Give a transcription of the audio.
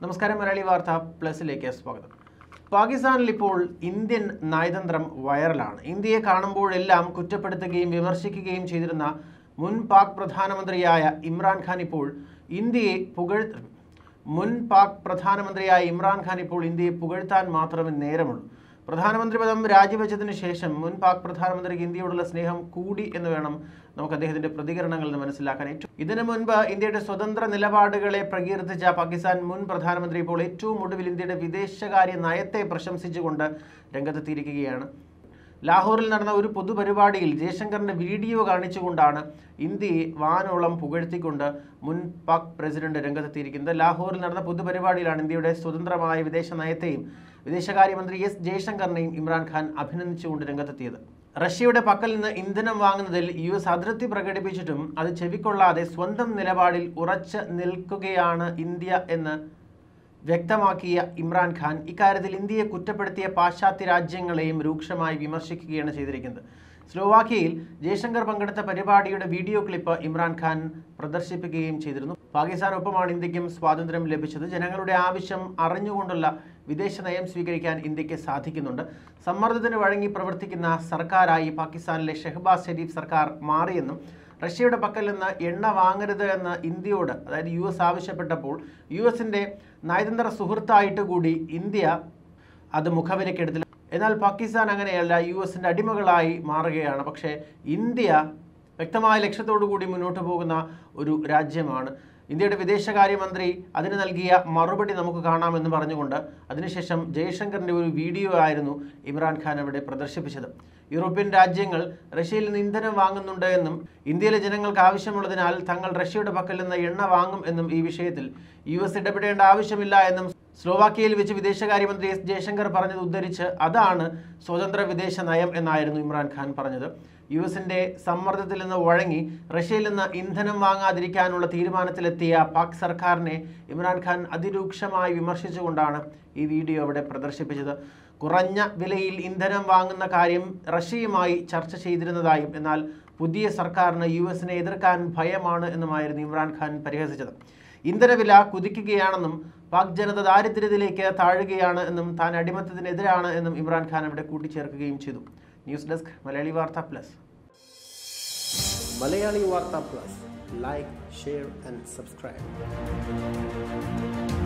നമസ്കാരം മലയാളി വാർത്ത പ്ലസിലേക്ക് സ്വാഗതം പാകിസ്ഥാനിൽ ഇപ്പോൾ ഇന്ത്യൻ നയതന്ത്രം വൈറലാണ് ഇന്ത്യയെ കാണുമ്പോഴെല്ലാം കുറ്റപ്പെടുത്തുകയും വിമർശിക്കുകയും ചെയ്തിരുന്ന മുൻ പാക് പ്രധാനമന്ത്രിയായ ഇമ്രാൻഖാൻ ഇപ്പോൾ ഇന്ത്യയെ പുകഴ് മുൻ പാക് പ്രധാനമന്ത്രിയായ ഇമ്രാൻഖാൻ ഇപ്പോൾ ഇന്ത്യയെ പുകഴ്ത്താൻ മാത്രമേ നേരമുള്ളൂ പ്രധാനമന്ത്രി പദം രാജിവെച്ചതിന് ശേഷം മുൻ പാക് പ്രധാനമന്ത്രിക്ക് ഇന്ത്യയോടുള്ള സ്നേഹം കൂടി എന്ന് വേണം നമുക്ക് അദ്ദേഹത്തിന്റെ പ്രതികരണങ്ങളിൽ നിന്ന് മനസ്സിലാക്കാൻ ഏറ്റവും ഇതിനു മുൻപ് ഇന്ത്യയുടെ സ്വതന്ത്ര നിലപാടുകളെ പ്രകീർത്തിച്ച പാകിസ്ഥാൻ മുൻ പ്രധാനമന്ത്രി ഇപ്പോൾ ഏറ്റവും ഒടുവിൽ ഇന്ത്യയുടെ വിദേശകാര്യ നയത്തെ പ്രശംസിച്ചുകൊണ്ട് രംഗത്തെത്തിയിരിക്കുകയാണ് ലാഹോറിൽ നടന്ന ഒരു പൊതുപരിപാടിയിൽ ജയശങ്കറിന്റെ വീഡിയോ കാണിച്ചുകൊണ്ടാണ് ഇന്ത്യയെ വാനോളം പുകഴ്ത്തിക്കൊണ്ട് മുൻ പാക് പ്രസിഡന്റ് രംഗത്തെത്തിയിരിക്കുന്നത് ലാഹോറിൽ നടന്ന പൊതുപരിപാടിയിലാണ് ഇന്ത്യയുടെ സ്വതന്ത്രമായ വിദേശ നയത്തെയും വിദേശകാര്യമന്ത്രി എസ് ജയശങ്കറിനെയും ഇമ്രാൻഖാൻ അഭിനന്ദിച്ചുകൊണ്ട് രംഗത്തെത്തിയത് റഷ്യയുടെ പക്കൽ നിന്ന് ഇന്ധനം വാങ്ങുന്നതിൽ യു എസ് അതൃപ്തി പ്രകടിപ്പിച്ചിട്ടും അത് ചെവിക്കൊള്ളാതെ സ്വന്തം നിലപാടിൽ ഉറച്ചു നിൽക്കുകയാണ് ഇന്ത്യ എന്ന് വ്യക്തമാക്കിയ ഇമ്രാൻഖാൻ ഇക്കാര്യത്തിൽ ഇന്ത്യയെ കുറ്റപ്പെടുത്തിയ പാശ്ചാത്യ രാജ്യങ്ങളെയും രൂക്ഷമായി വിമർശിക്കുകയാണ് ചെയ്തിരിക്കുന്നത് സ്ലോവാക്യയിൽ ജയശങ്കർ പങ്കെടുത്ത പരിപാടിയുടെ വീഡിയോ ക്ലിപ്പ് ഇമ്രാൻഖാൻ പ്രദർശിപ്പിക്കുകയും ചെയ്തിരുന്നു പാകിസ്ഥാനൊപ്പമാണ് ഇന്ത്യക്കും സ്വാതന്ത്ര്യം ലഭിച്ചത് ജനങ്ങളുടെ ആവശ്യം അറിഞ്ഞുകൊണ്ടുള്ള വിദേശ നയം സ്വീകരിക്കാൻ ഇന്ത്യക്ക് സാധിക്കുന്നുണ്ട് സമ്മർദ്ദത്തിന് വഴങ്ങി പ്രവർത്തിക്കുന്ന സർക്കാരായി പാകിസ്ഥാനിലെ ഷെഹബാസ് ഷെരീഫ് സർക്കാർ മാറിയെന്നും റഷ്യയുടെ പക്കൽ നിന്ന് എണ്ണ വാങ്ങരുത് എന്ന് ഇന്ത്യയോട് അതായത് യു എസ് ആവശ്യപ്പെട്ടപ്പോൾ യു എസിൻ്റെ നയതന്ത്ര സുഹൃത്തായിട്ട് കൂടി ഇന്ത്യ അത് മുഖവിലക്കെടുത്തില്ല എന്നാൽ പാകിസ്ഥാൻ അങ്ങനെയല്ല യു എസിൻ്റെ അടിമകളായി മാറുകയാണ് പക്ഷേ ഇന്ത്യ വ്യക്തമായ ലക്ഷ്യത്തോടു കൂടി മുന്നോട്ട് പോകുന്ന ഒരു രാജ്യമാണ് ഇന്ത്യയുടെ വിദേശകാര്യമന്ത്രി അതിന് നൽകിയ മറുപടി നമുക്ക് കാണാമെന്ന് പറഞ്ഞുകൊണ്ട് അതിനുശേഷം ജയശങ്കറിൻ്റെ ഒരു വീഡിയോ ആയിരുന്നു ഇമ്രാൻഖാൻ അവിടെ പ്രദർശിപ്പിച്ചത് യൂറോപ്യൻ രാജ്യങ്ങൾ റഷ്യയിൽ നിന്ന് ഇന്ധനം വാങ്ങുന്നുണ്ട് എന്നും ഇന്ത്യയിലെ ജനങ്ങൾക്ക് ആവശ്യമുള്ളതിനാൽ തങ്ങൾ റഷ്യയുടെ പക്കൽ നിന്ന് എണ്ണ വാങ്ങും എന്നും ഈ വിഷയത്തിൽ യു എസ് ഇടപെടേണ്ട ആവശ്യമില്ല എന്നും സ്ലോവാക്യയിൽ വെച്ച് വിദേശകാര്യമന്ത്രി എസ് ജയശങ്കർ പറഞ്ഞത് ഉദ്ധരിച്ച് അതാണ് സ്വതന്ത്ര വിദേശ നയം എന്നായിരുന്നു ഇമ്രാൻഖാൻ പറഞ്ഞത് യു എസിന്റെ സമ്മർദ്ദത്തിൽ നിന്ന് വഴങ്ങി റഷ്യയിൽ നിന്ന് ഇന്ധനം വാങ്ങാതിരിക്കാനുള്ള തീരുമാനത്തിലെത്തിയ പാക് സർക്കാരിനെ ഇമ്രാൻഖാൻ അതിരൂക്ഷമായി വിമർശിച്ചുകൊണ്ടാണ് ഈ വീഡിയോ അവിടെ പ്രദർശിപ്പിച്ചത് കുറഞ്ഞ വിലയിൽ ഇന്ധനം വാങ്ങുന്ന കാര്യം റഷ്യയുമായി ചർച്ച ചെയ്തിരുന്നതായും എന്നാൽ പുതിയ സർക്കാരിന് യു എസിനെ എതിർക്കാൻ ഭയമാണ് എന്നുമായിരുന്നു ഇമ്രാൻഖാൻ പരിഹസിച്ചത് ഇന്ധനവില കുതിക്കുകയാണെന്നും പാക് ജനത ദാരിദ്ര്യത്തിലേക്ക് താഴുകയാണ് എന്നും താൻ അടിമത്തത്തിനെതിരാണ് എന്നും ഇമ്രാൻഖാൻ അവിടെ കൂട്ടിച്ചേർക്കുകയും ചെയ്തു ന്യൂസ് ഡെസ്ക് മലയാളി വാർത്ത പ്ലസ് മലയാളി വാർത്ത plus like share and subscribe